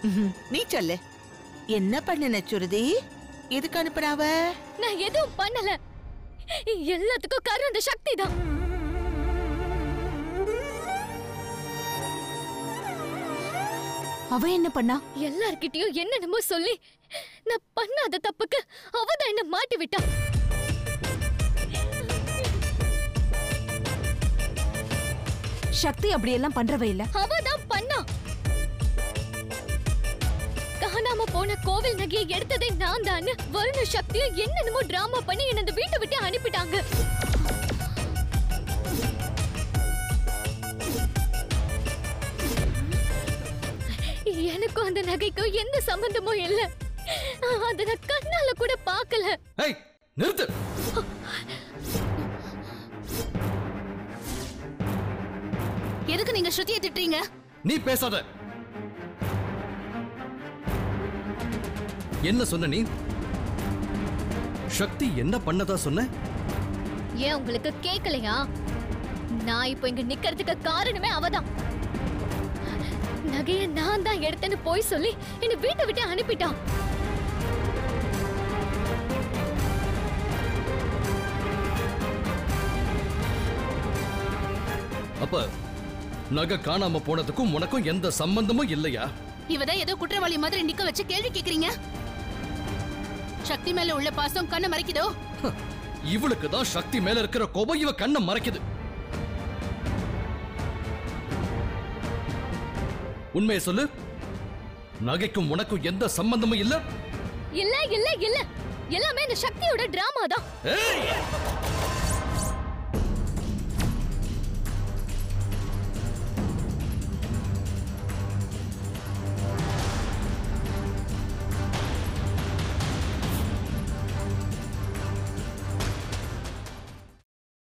ம்ஹும். நீ சொல்லு என்ன பண்ணுன சுருதி எதுக்கு அனுப்புறாவ நான் எதுவும் பண்ணல எல்லாத்துக்கும் காரணம் அந்த சக்தி தான் அவ என்ன பண்ணா எல்லார்கிட்டயும் என்னென்னமோ சொல்லி நான் பண்ணாத தப்புக்கு அவ தான் என்ன மாட்டி விட்டா சக்தி அப்படியெல்லாம் பண்றவ இல்ல அவ தான் பண்ணா காணாம போன கோவில் நகையை எடுத்ததே நான் தான் வருண சக்தியும் என்னென்னமோ டிராமா பண்ணி என்ன இந்த வீட்டை விட்டு அனுப்பிட்டாங்க எனக்கும் அந்த நகைக்கும் எந்த சம்பந்தமும் இல்ல அத நான் கண்ணால கூட பார்க்கல ஏய் நிறுத்து எதுக்கு நீங்க ஸ்ருதியை திட்டுறீங்க நீ பேசாத என்ன சொன்ன நீ சக்தி என்ன பண்ணதா சொன்ன ஏன் உங்களுக்கு கேட்கலையா நான் இப்போ இங்க நிக்கிறதுக்கு காரணமே அவதான் நகைய நான் தான் எடுத்தேன்னு போய் சொல்லி என்ன வீட்டை விட்டு அனுப்பிட்டான் அப்ப நகை காணாம போனதுக்கும் உனக்கும் எந்த சம்பந்தமும் இல்லையா இவதான் ஏதோ குற்றவாளி மாதிரி நிக்க வச்சு கேள்வி கேக்குறீங்க சக்தி மேல உள்ள பாசம் கண்ணை மறைக்குதோ ஹ, இவளுக்கு தான் சக்தி மேல இருக்கிற கோபம் இவ கண்ணை மறைக்குது உண்மையை சொல்லு நகைக்கும் உனக்கும் எந்த சம்பந்தமும் இல்ல இல்ல இல்ல இல்ல எல்லாமே இந்த சக்தியோட டிராமா தான் ஏய்